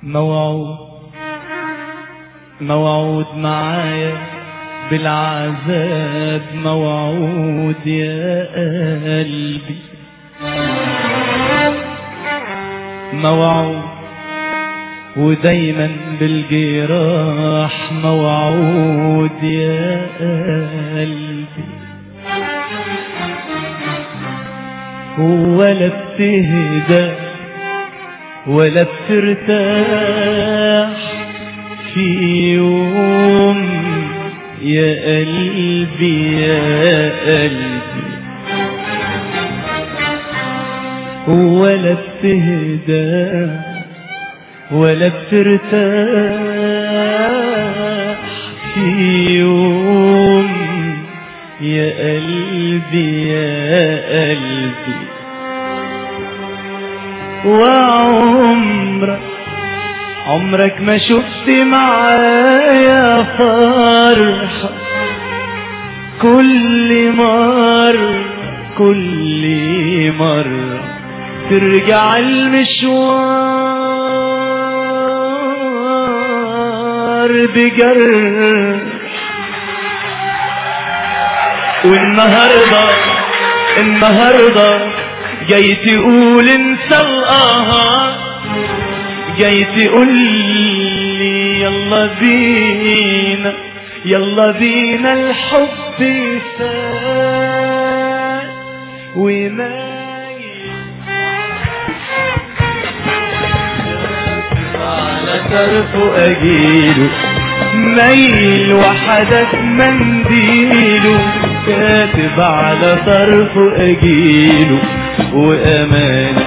موعود موعود معايا بالعذاب موعود يا قلبي موعود ودايما بالجراح موعود يا قلبي ولا بتهدى ولا بترتاح في يوم يا قلبي يا قلبي ولا بتهدى ولا بترتاح في يوم يا قلبي يا قلبي وعمرك عمرك ما شفت معايا فرحة كل مرة كل مرة ترجع المشوار بجرح والنهاردة النهاردة جاي تقول انسى القهر جاي تقول لي يلا بينا يلا بينا الحب سال ومايل على طرفه اجيله ميل وحدك منديله كاتب على طرفه اجيله وامانه